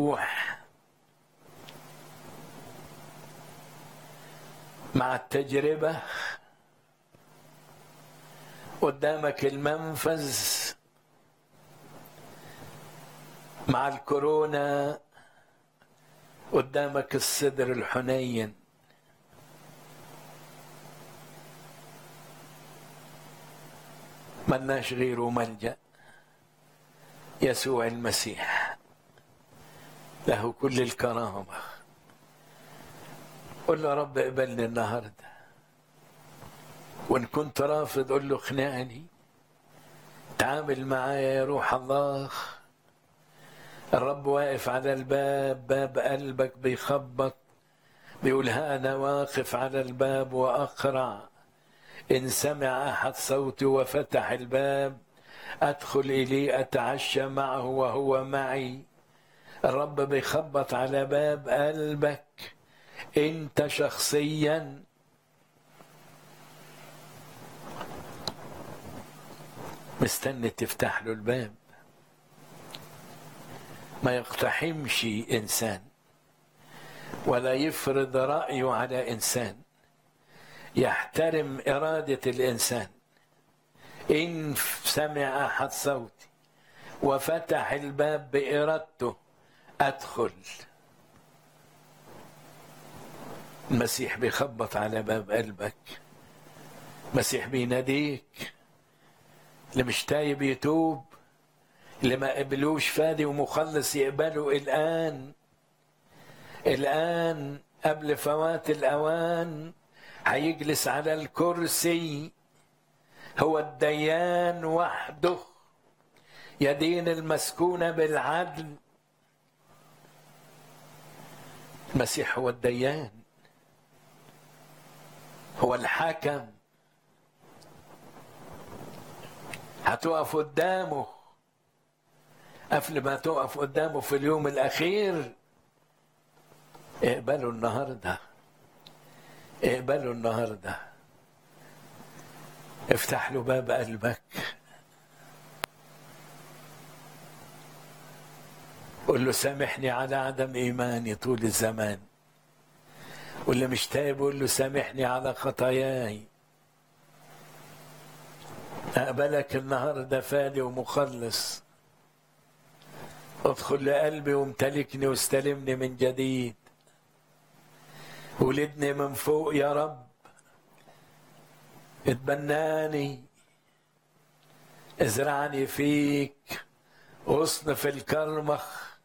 مفتوح مع التجربة قدامك المنفذ مع الكورونا قدامك الصدر الحنين ملناش غيره ملجأ يسوع المسيح له كل الكرامة قل له رب اقبلني النهارده وان كنت رافض قل له اقنعني تعامل معايا يا روح الله الرب واقف على الباب باب قلبك بيخبط بيقول ها انا واقف على الباب واقرع ان سمع احد صوتي وفتح الباب ادخل اليه اتعشى معه وهو معي الرب بيخبط على باب قلبك انت شخصيا مستني تفتح له الباب ما يقتحمش انسان ولا يفرض رايه على انسان يحترم اراده الانسان ان سمع احد صوتي وفتح الباب بارادته ادخل المسيح بيخبط على باب قلبك المسيح بيناديك اللي مش تايب يتوب اللي ما قبلوش فادي ومخلص يقبله الآن الآن قبل فوات الأوان هيجلس على الكرسي هو الديان وحده يدين المسكونة بالعدل المسيح هو الديان هو الحكم هتقف قدامه قبل ما تقف قدامه في اليوم الأخير اقبلوا النهاردة اقبلوا النهاردة افتح له باب قلبك قل له سامحني على عدم إيماني طول الزمان واللي مش تايب قول له سامحني على خطاياي أقبلك النهاردة فادي ومخلص ادخل لقلبي وامتلكني واستلمني من جديد ولدني من فوق يا رب اتبناني ازرعني فيك اصنف الكرمخ